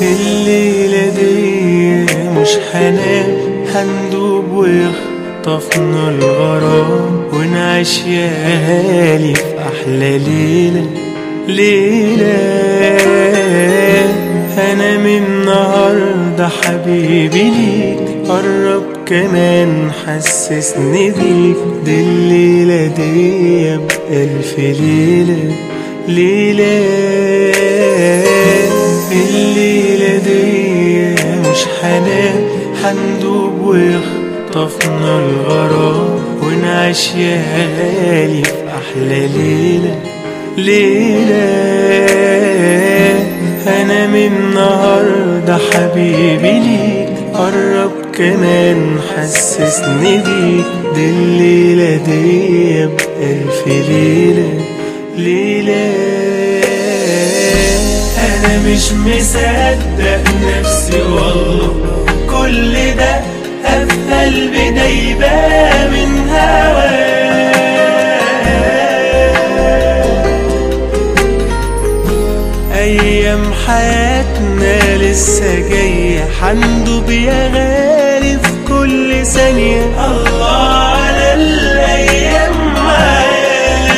الليلة دي مش هنام هندوب ويخطفنا الغرام ونعيش يالي في أحلى ليلة ليلة أنا من النهاردة حبيبي ليك قرب كمان حسسني بيك دي الليلة دي بألف ليلة ليلة الليلة دي مش هنام هندوب ويخطفنا الغرام ونعيش يالي في أحلى ليلة ليلة أنا من النهاردة حبيبي ليك قرب كمان حسسني بيك دي الليلة دي بألف ليلة ليلة أنا مش مصدق نفسي والله كل ده في قلبي دايبة من هواك أيام حياتنا لسه جاية حندوب يا غالي في كل ثانية الله على الأيام معاك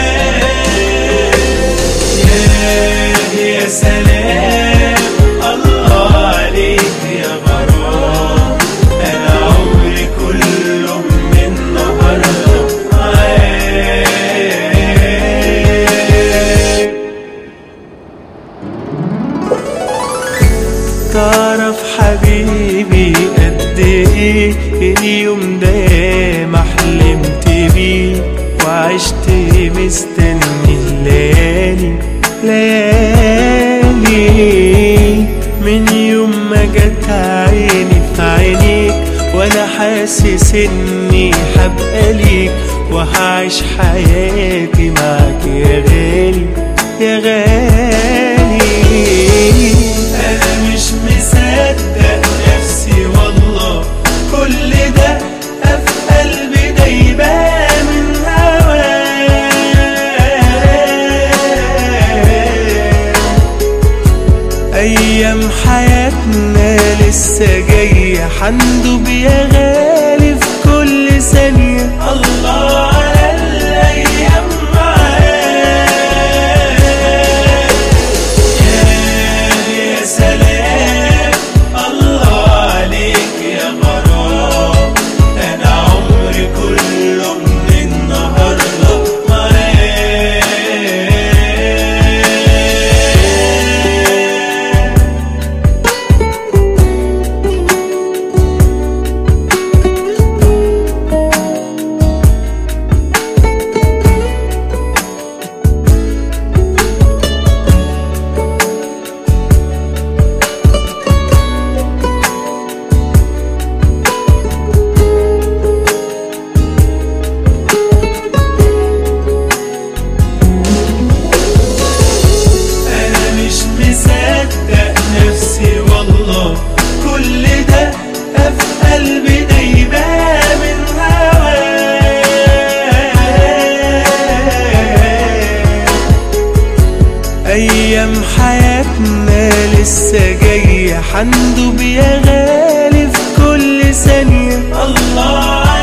يا يا سلام الله عليك يا غرام أنا عمري كله من النهاردة معاك تعرف حبيبي قد ايه اليوم ده ما حلمت بيه وعشت مستني الليالي ليالي من يوم ما جت عيني في عينيك وانا حاسس اني هبقى ليك وهعيش حياتي معاك يا غالي يا غالي انا مش مصدق نفسي والله كل ده في قلبي دايبه من هواك ايام حياتنا لسه جايه حندوب يا غالي في كل ثانيه الله على الايام معاك يا سلام الله عليك يا غرام انا عمري كله من النهارده معاك انا مش مصدق نفسي والله كل ده في قلبي دايبه من هواك ايام حياتنا لسه جايه حندوب يا غالي في كل ثانيه الله